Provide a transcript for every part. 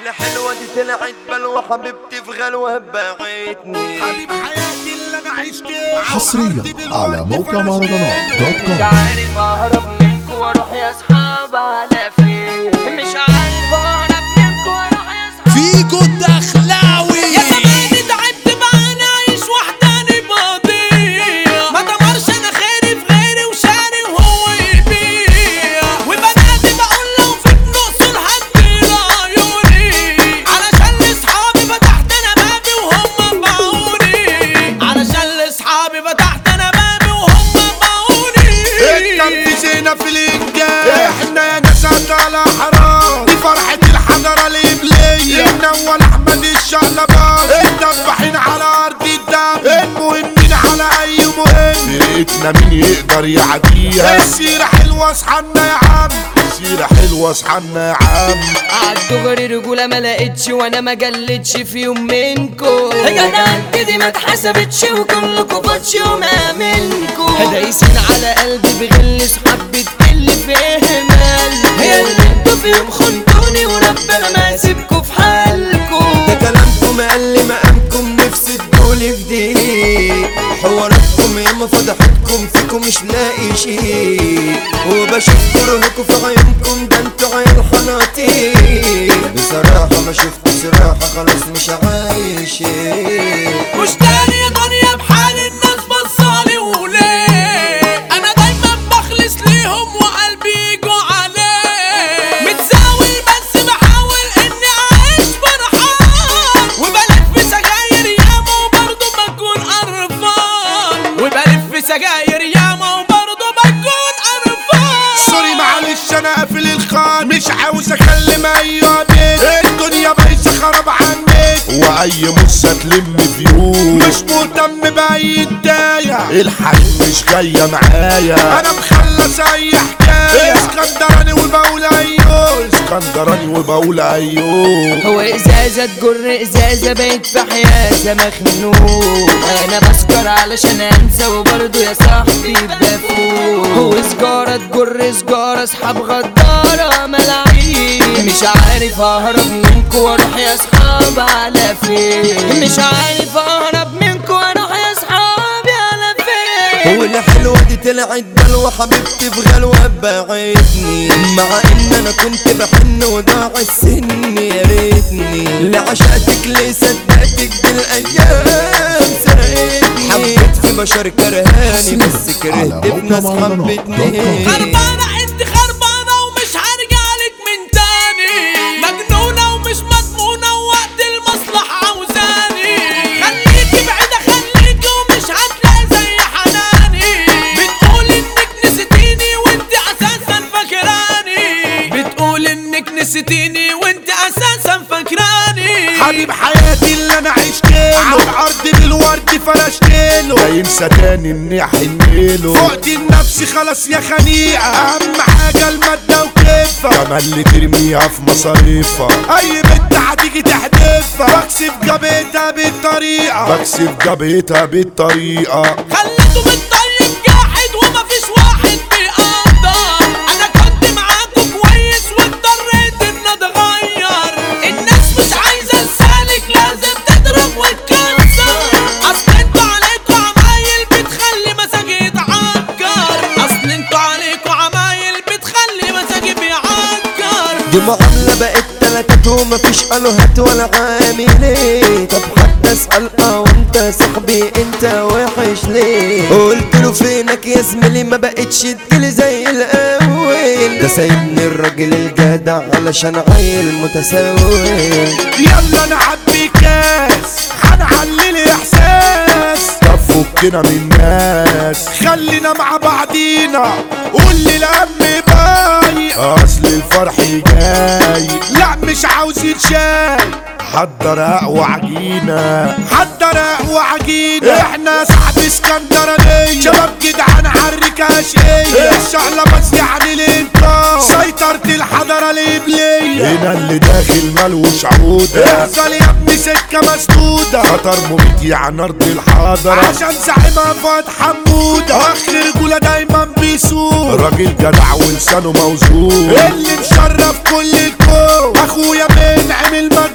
والحلوة دي طلعت بلوى حبيبتي في غلوة باعتني حبيب حياتي اللي انا عشته حصريا على موقع مهرجانات دوت مش كوم عارف اهرب منكوا واروح يا اصحاب على فين مش عارف اهرب منكوا واروح يا اصحاب فيجو الدخلاوي يا زماني تعبت معانا عايش وحداني بقضية ما دمرش انا خيري في غيري وشاري وهو يبيع وبنادي بقول لو في بنص الحد عيوني علشان لاصحابي فتحت انا بابي وهم باعوني علشان لاصحابي فتحت انا بابي وهم باعوني اتنفسينا في الانجاز احنا يا ناس على حرام دي فرحة الحضارة الإبلية الأول أحمد الشقلبان الدبحين على أرض الدم المهمين على أي مهم فرقتنا مين يقدر يعديها السيرة حلوة اصحنا يا عم السيرة حلوة اصحنا يا عم عالدغري رجولة ما لقيتش وانا ما جلتش في يوم منكو جدعنتي دي ما اتحسبتش وكلكوا فاتش وما منكو دايسين على قلبي بغل صحاب بتقل في اهمال هي اللي انتوا في يوم خنتوني وربنا ما يسيبكوا في حالكو ده كلامكم قل مقامكم نفسي تقولي في دي حواراتكم ياما فضحتكم فيكم مش لاقي شيء وبشوف كرهكم في عيونكم ده انتوا عيال حناطير بصراحة ما شفت صراحة خلاص مش عايشين مش تاني دنيا بحال الناس بصالي وليه انا دايما بخلص ليهم وقلبي يجوا عليه متزاول بس بحاول اني اعيش فرحان وبلف سجاير ياما وبرضه بكون قرفان وبلف سجاير ياما وبرضه بكون قرفان سوري معلش انا قافل الخان مش عاوز اكلم اي بيت الدنيا بايظه خرب عنك واي مصه تلم فيوم مش مهتم باي بدايه الحريم مش جايه معايا انا مخلص اي حكايه اسكندراني وبقول ايوه اسكندراني وبقول ايوه هو ازازة تجر ازازة بقيت في حيازة مخنوق انا بسكر علشان انسى وبرضه يا صاحبي بفوق هو سجارة تجر سجارة اصحاب غدارة ملاعين مش عارف اهرب منكوا واروح يا اصحاب على فين مش عارف اهرب منكوا واروح يا اصحابي على فين والحلوة دي طلعت بلوى حبيبتي في غلوة باعتني مع ان انا كنت بحن وضاع السن يا ريتني لعشقتك ليه صدقتك بالايام سرقتني حبيت في بشر كرهاني بس كرهت على موقع بناس مهرجانات دوت حبتني كوم. خربانة انت خربانة ومش هرجع لك من تاني مجنونة ومش مضمونة ووقت المصلحة عاوزاني خليكي بعيدة خليكي ومش هتلاقي زي حناني بتقول انك نسيتيني وانت اساسا فاكراني بتقول انك نسيتيني وانت اساسا فاكراني حبيب حياتي اللي انا عشتله على الارض بالورد فرشتله لا ينسى تاني اني احنله فقت النفس خلاص يا خنيقه اهم حاجه الماده وكيفها كمان اللي ترميها في مصاريفها اي بنت هتيجي تحدفها بكسب جابتها بالطريقه بكسب جابتها بالطريقه خليته بالطيب جاحد ومفيش واحد بيقدر انا كنت معاكم كويس واضطريت ان اتغير الناس مش عايزه السالك لازم تضرب وتكسر اصل انتوا عليكوا عمايل بتخلي مزاجي يتعكر اصل انتوا عليكوا عمايل بتخلي مزاجي بيعكر دي معاملة بقت تلاتات ومفيش الوهات ولا عاملين طب حتى اسأل اه وانت صاحبي انت وحش ليه قلت له فينك يا زميلي ما بقتش تجيلي زي الاول ده سايبني الراجل الجدع علشان عيل متسول يلا نعبي كاس هنعلي احساس طب فكنا من الناس خلينا مع بعضينا قول لي الهم باي اصل الفرح جاي لا مش عاوزين شاي حضر اقوى عجينة حضر اقوى عجينة احنا صاحب اسكندرانية شباب جدعان عالركة اشقية الشعلة بس يعني الانكار سيطرة الحضارة الإبلية هنا اللي داخل ملوش عودة احصل يا ابني سكة مسدودة خطر مميت يعني أرض الحضرة عشان زعيمها فؤاد حمودة آخر رجولة دايما بيسوق راجل جدع ولسانه موزون اللي مشرف كل الكون أخويا بنعم المسؤول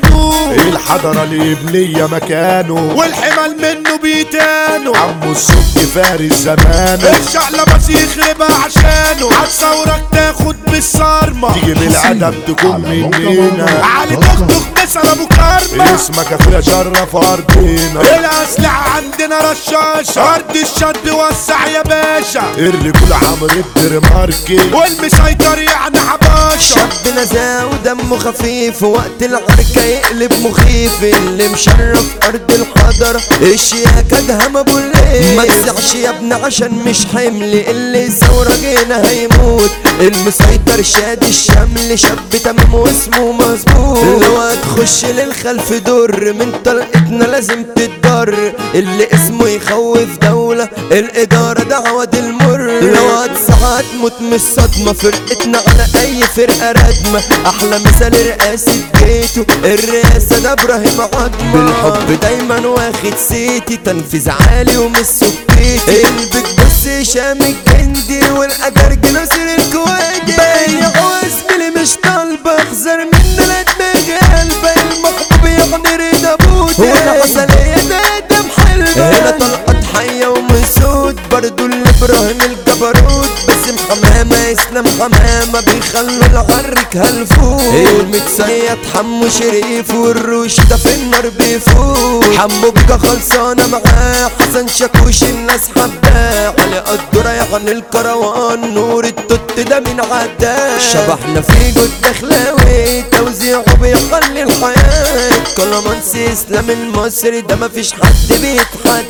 الحضرة الإبلية مكانه والحمل منه بيتانه عمو السك فارس زمانه الشعلة بس يخربها عشانه عالثورك تاخد بالصارمة تيجي بالعدم تكون على موقع مننا مهرجانات علي دوت كوم. تخطخ مثل ابو كرمة اسمك اخويا شرف ارضنا الاسلحة عندنا رشاشة ارض الشد وسع يا باشا الرجولة عمرو الدرماركي والمسيطر يعني حباشة شاب نزاع ودمه خفيف وقت العركة يقلب مخيف اللي مشرف أرض الحضر الشياكة دهم أبو الليل ما تزعش يا ابني عشان مش حمل اللي ثورة جينا هيموت المسيطر شاد الشمل شاب تمام واسمه مظبوط لو هتخش للخلف دور من طلقتنا لازم تتضر اللي اسمه يخوف دولة الإدارة دعوة المر لو هتسعى تموت من الصدمة فرقتنا على أي فرقة ردمة أحلى مثال رئاسة جيته الرئاسة ده إبراهيم عظمة بالحب دايما واخد سيتي تنفيذ عالي ومش سكيتي البيك بص هشام الجندي والأجرج ناصر الكويتي بايع واسمي مش طالبة اخزر منه لا دماغي قلبة المحبوب يعني رضا بوتي وانا عسلية ده دم حلبة هنا طلقت حية ومسود برضو الابراهيم الجبروت باسم حمامة اسلام حمامة بيخلوا العرك هلفوت المكسية حمو شريف والروش ده في النار بيفوت حمو بيكا خلصانة معاه حسن شاكوش الناس حباه علي قدرة يعني الكروان نور التوت ده من عداه شبحنا في جود دخلاوي توزيعه بيخلي الحياة كلامانسي اسلام المصري ده مفيش حد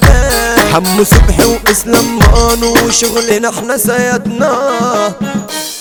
بيتحداه حمو صبحي واسلام مانو وشغلنا احنا سيدناه